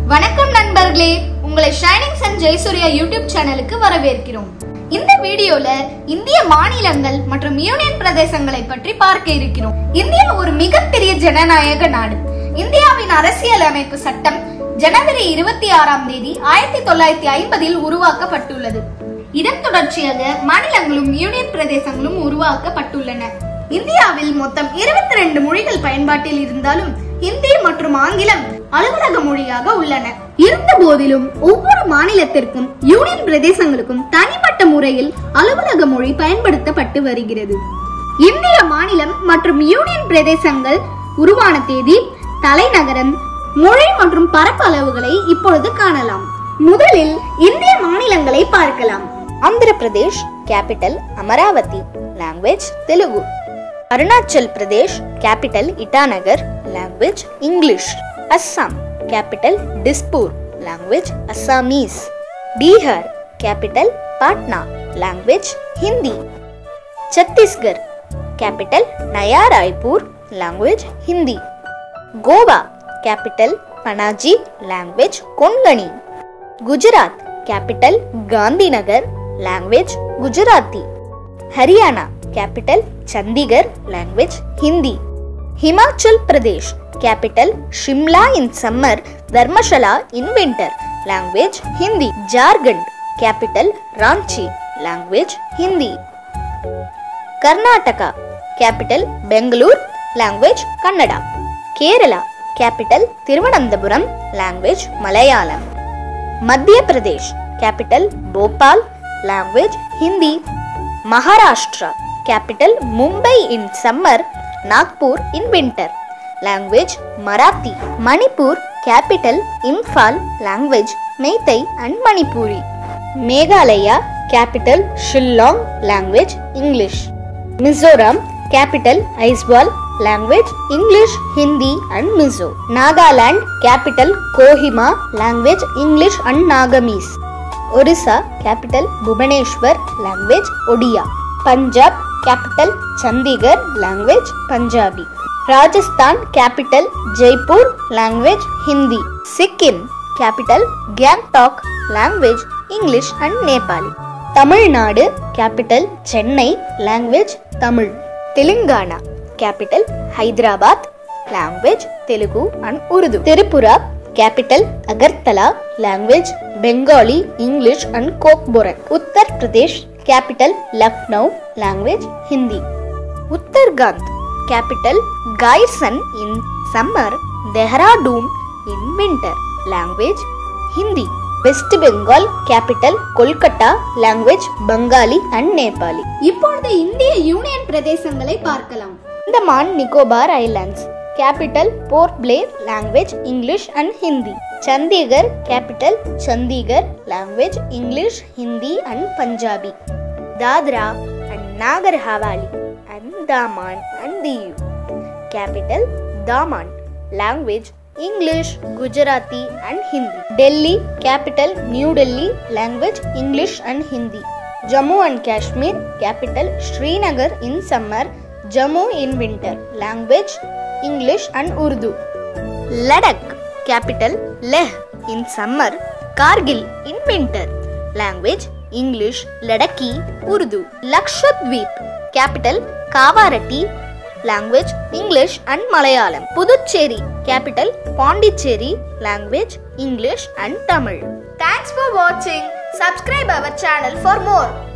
வணக்கம் நண்பர்களே உங்களை ஷைனிங் சன் ஜெயசூர்யா யூடியூப் சேனலுக்கு வரவேற்கிறோம் இந்த வீடியோல இந்திய மாநிலங்கள் மற்றும் யூனியன் பிரதேசங்களை பற்றி பார்க்க இருக்கிறோம் இந்தியா ஒரு மிகப்பெரிய ஜனநாயக நாடு இந்தியாவின் அரசியல் அமைப்பு சட்டம் ஜனவரி இருபத்தி ஆறாம் தேதி ஆயிரத்தி தொள்ளாயிரத்தி ஐம்பதில் உருவாக்கப்பட்டுள்ளது இதன் தொடர்ச்சியாக மாநிலங்களும் யூனியன் பிரதேசங்களும் உருவாக்கப்பட்டுள்ளன இந்தியாவில் மொத்தம் இருபத்தி ரெண்டு மொழிகள் பயன்பாட்டில் இருந்தாலும் ஹிந்தி மற்றும் ஆங்கிலம் அலுவலக மொழியாக உள்ளன இருந்த போதிலும் ஒவ்வொரு மாநிலத்திற்கும் யூனியன் பிரதேசங்களுக்கும் தனிப்பட்ட முறையில் அலுவலக மொழி பயன்படுத்தப்பட்டு வருகிறது இந்திய மாநிலம் மற்றும் யூனியன் பிரதேசங்கள் உருவான தேதி தலைநகரம் மொழி மற்றும் பரப்பளவுகளை இப்பொழுது காணலாம் முதலில் இந்திய மாநிலங்களை பார்க்கலாம் Andhra Pradesh capital Amaravati language Telugu Arunachal Pradesh capital Itanagar language English Assam capital Dispur language Assamese Bihar capital Patna language Hindi Chhattisgarh capital Naya Raipur language Hindi Goa capital Panaji language Konkani Gujarat capital Gandhinagar language Gujarati Haryana capital Chandigarh language Hindi Himachal Pradesh capital Shimla in summer Dharamshala in winter language Hindi Jharkhand capital Ranchi language Hindi Karnataka capital Bangalore language Kannada Kerala capital Thiruvananthapuram language Malayalam Madhya Pradesh capital Bhopal language Hindi Maharashtra capital Mumbai in summer Nagpur in winter language Marathi Manipur capital Imphal language Meitei and Manipuri Meghalaya capital Shillong language English Mizoram capital Aizawl language English Hindi and Mizo Nagaland capital Kohima language English and Nagamese Orissa capital Bhubaneswar language Odia Punjab capital Chandigarh language Punjabi Rajasthan capital Jaipur language Hindi Sikkim capital Gangtok language English and Nepali Tamil Nadu capital Chennai language Tamil Telangana capital Hyderabad language Telugu and Urdu Tripura capital Agartala language Bengali English and Kokborok Uttar Pradesh capital Lucknow language Hindi Uttarakhand capital Gairsain in summer Dehradun in winter language Hindi West Bengal capital Kolkata language Bengali and Nepali இப்பொழுது இந்திய union பிரதேசங்களை பார்க்கலாம் Andaman Nicobar islands capital Port Blair language English and Hindi Chandigarh capital Chandigarh language English Hindi and Punjabi Dadra and Nagar Haveli and Taman and Diu capital Daman language English Gujarati and Hindi Delhi capital New Delhi language English and Hindi Jammu and Kashmir capital Srinagar in summer Jammu in winter language English and Urdu Ladakh capital Leh in summer Kargil in winter language English Ladakhi Urdu Lakshadweep capital Kavaratti language English and Malayalam Puducherry capital Pondicherry language English and Tamil thanks for வாட்சிங் subscribe our channel for more